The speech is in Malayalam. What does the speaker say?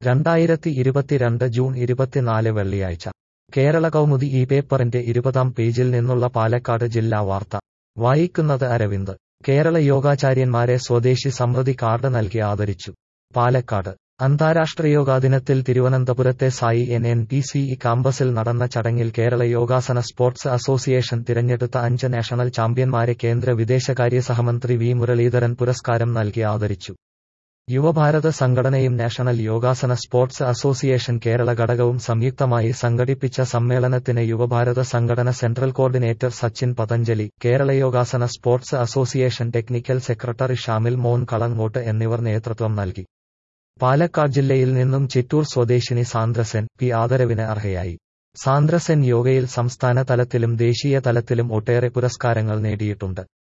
രണ്ടായിരത്തി ഇരുപത്തിരണ്ട് ജൂൺ ഇരുപത്തിനാല് വെള്ളിയാഴ്ച കേരള കൗമുദി ഈ പേപ്പറിന്റെ ഇരുപതാം പേജിൽ നിന്നുള്ള പാലക്കാട് ജില്ലാ വാർത്ത വായിക്കുന്നത് അരവിന്ദ് കേരള യോഗാചാര്യന്മാരെ സ്വദേശി സമൃദ്ധി കാർഡ് നൽകി ആദരിച്ചു പാലക്കാട് അന്താരാഷ്ട്ര യോഗാ ദിനത്തിൽ തിരുവനന്തപുരത്തെ SAI N N P C E കാമ്പസിൽ നടന്ന ചടങ്ങിൽ കേരള യോഗാസന സ്പോർട്സ് അസോസിയേഷൻ തിരഞ്ഞെടുത്ത അഞ്ച് നാഷണൽ ചാമ്പ്യന്മാരെ കേന്ദ്ര വിദേശകാര്യ സഹമന്ത്രി വി മുരളീധരൻ പുരസ്കാരം നൽകി ആദരിച്ചു യുവഭാരത സംഘടനയും national Yogasana sports association Kerala ഘടകവും സംയുക്തമായി സംഘടിപ്പിച്ച സമ്മേളനത്തിന് യുവഭാരത സംഘടന central coordinator Sachin Pathanjali Kerala Yogasana sports association technical secretary Shamil Mon Kalangott എന്നിവർ നേതൃത്വം നൽകി പാലക്കാട് ജില്ലയിൽ നിന്നും ചിറ്റൂർ സ്വദേശിനി സാന്ദ്രസെൻ പി ആദരവിന് അർഹയായി സാന്ദ്രസെൻ യോഗയിൽ സംസ്ഥാന തലത്തിലും ദേശീയ തലത്തിലും ഒട്ടേറെ പുരസ്കാരങ്ങൾ നേടിയിട്ടുണ്ട്